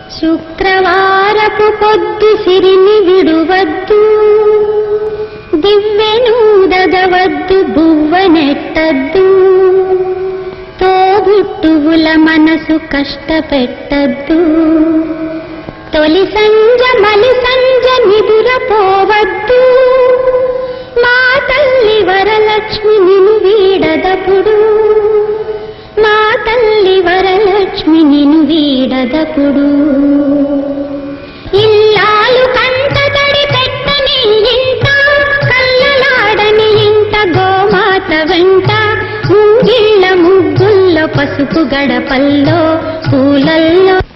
శుక్రవారపు పొద్దు సిరిని విడువద్దు దివ్వెను దగవద్దు బువ్వనెట్టద్దు తోబుట్టువుల మనసు కష్టపెట్టద్దు తొలి సంజ మలి సంజ నిదురపోవద్దు మా తల్లి వరలక్ష్మి నిను వీడదపుడు మా తల్లి వరలక్ష్మి నిను వీడదపుడు ఇల్లాలు కంట తడి పెట్టని ఇంట కళ్ళలాడని ఇంట గోమాత వెంట ముంగిళ్ళ ముగ్గుల్లో పసుపు గడపల్లో పూలల్లో